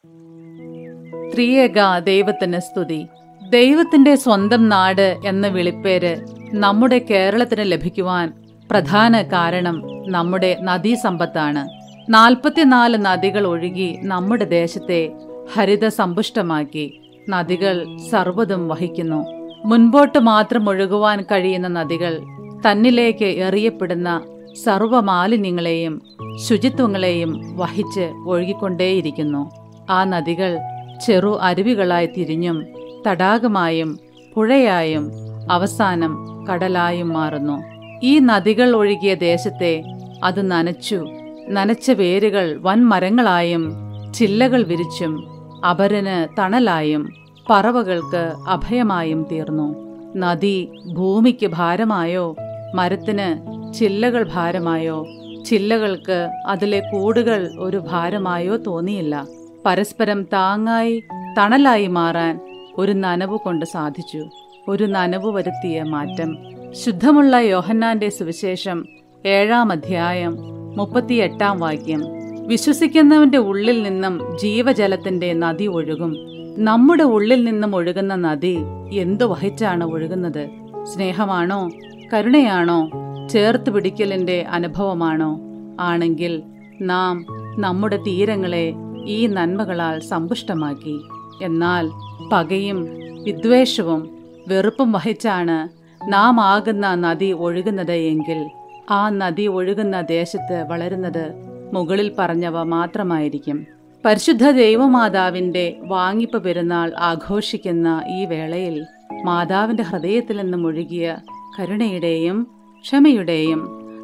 ത്രിയേക ദൈവത്തിന് സ്തുതി ദൈവത്തിന്റെ സ്വന്തം നാട് എന്ന വിളിപ്പേര് നമ്മുടെ കേരളത്തിന് ലഭിക്കുവാൻ പ്രധാന കാരണം നമ്മുടെ നദീസമ്പത്താണ് നാൽപ്പത്തിനാല് നദികൾ ഒഴുകി നമ്മുടെ ദേശത്തെ ഹരിത സമ്പുഷ്ടമാക്കി നദികൾ സർവ്വതും വഹിക്കുന്നു മുൻപോട്ട് മാത്രം ഒഴുകുവാൻ കഴിയുന്ന നദികൾ തന്നിലേക്ക് എറിയപ്പെടുന്ന സർവമാലിന്യങ്ങളെയും ശുചിത്വങ്ങളെയും വഹിച്ച് ഒഴുകിക്കൊണ്ടേയിരിക്കുന്നു ആ നദികൾ ചെറു അരുവികളായി തിരിഞ്ഞും തടാകമായും പുഴയായും അവസാനം കടലായും മാറുന്നു ഈ നദികൾ ഒഴുകിയ ദേശത്തെ അത് നനച്ചു നനച്ച വേരുകൾ വൻമരങ്ങളായും ചില്ലകൾ വിരിച്ചും അപരന് തണലായും പറവകൾക്ക് അഭയമായും തീർന്നു നദി ഭൂമിക്ക് ഭാരമായോ മരത്തിന് ചില്ലകൾ ഭാരമായോ ചില്ലകൾക്ക് അതിലെ കൂടുകൾ ഒരു ഭാരമായോ തോന്നിയില്ല പരസ്പരം താങ്ങായി തണലായി മാറാൻ ഒരു നനവ് കൊണ്ട് സാധിച്ചു ഒരു നനവ് വരുത്തിയ മാറ്റം ശുദ്ധമുള്ള യോഹന്നാന്റെ സുവിശേഷം ഏഴാം അധ്യായം മുപ്പത്തിയെട്ടാം വാക്യം വിശ്വസിക്കുന്നവന്റെ ഉള്ളിൽ നിന്നും ജീവജലത്തിന്റെ നദി ഒഴുകും നമ്മുടെ ഉള്ളിൽ നിന്നും ഒഴുകുന്ന നദി എന്തു വഹിച്ചാണ് ഒഴുകുന്നത് സ്നേഹമാണോ കരുണയാണോ ചേർത്ത് പിടിക്കലിന്റെ അനുഭവമാണോ ആണെങ്കിൽ നാം നമ്മുടെ തീരങ്ങളെ ഈ നന്മകളാൽ സമ്പുഷ്ടമാക്കി എന്നാൽ പകയും വിദ്വേഷവും വെറുപ്പും വഹിച്ചാണ് നാം ആകുന്ന നദി ഒഴുകുന്നത് എങ്കിൽ ആ നദി ഒഴുകുന്ന ദേശത്ത് വളരുന്നത് മുകളിൽ പറഞ്ഞവ മാത്രമായിരിക്കും പരിശുദ്ധ ദൈവമാതാവിന്റെ വാങ്ങിപ്പ് പെരുന്നാൾ ആഘോഷിക്കുന്ന ഈ വേളയിൽ മാതാവിന്റെ ഹൃദയത്തിൽ നിന്നും ഒഴുകിയ കരുണയുടെയും ക്ഷമയുടെയും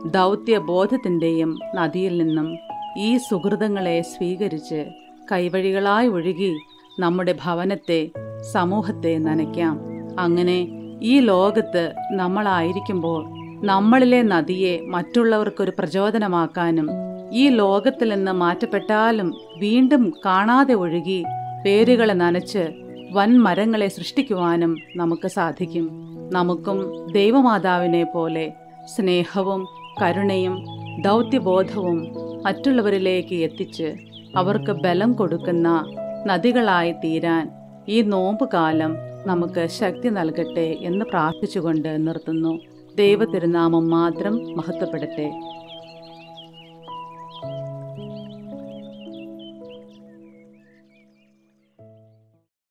ദൗത്യബോധത്തിന്റെയും നദിയിൽ നിന്നും ഈ സുഹൃതങ്ങളെ സ്വീകരിച്ച് കൈവഴികളായി ഒഴുകി നമ്മുടെ ഭവനത്തെ സമൂഹത്തെ നനയ്ക്കാം അങ്ങനെ ഈ ലോകത്ത് നമ്മളായിരിക്കുമ്പോൾ നമ്മളിലെ നദിയെ മറ്റുള്ളവർക്കൊരു പ്രചോദനമാക്കാനും ഈ ലോകത്തിൽ നിന്ന് മാറ്റപ്പെട്ടാലും വീണ്ടും കാണാതെ ഒഴുകി വേരുകളെ നനച്ച് വൻ മരങ്ങളെ സൃഷ്ടിക്കുവാനും നമുക്ക് സാധിക്കും നമുക്കും ദൈവമാതാവിനെ പോലെ സ്നേഹവും കരുണയും ദൗത്യബോധവും മറ്റുള്ളവരിലേക്ക് എത്തിച്ച് അവർക്ക് ബലം കൊടുക്കുന്ന നദികളായി തീരാൻ ഈ നോമ്പ് കാലം നമുക്ക് ശക്തി നൽകട്ടെ എന്ന് പ്രാർത്ഥിച്ചുകൊണ്ട് നിർത്തുന്നു ദൈവ തിരുനാമം മാത്രം മഹത്വപ്പെടട്ടെ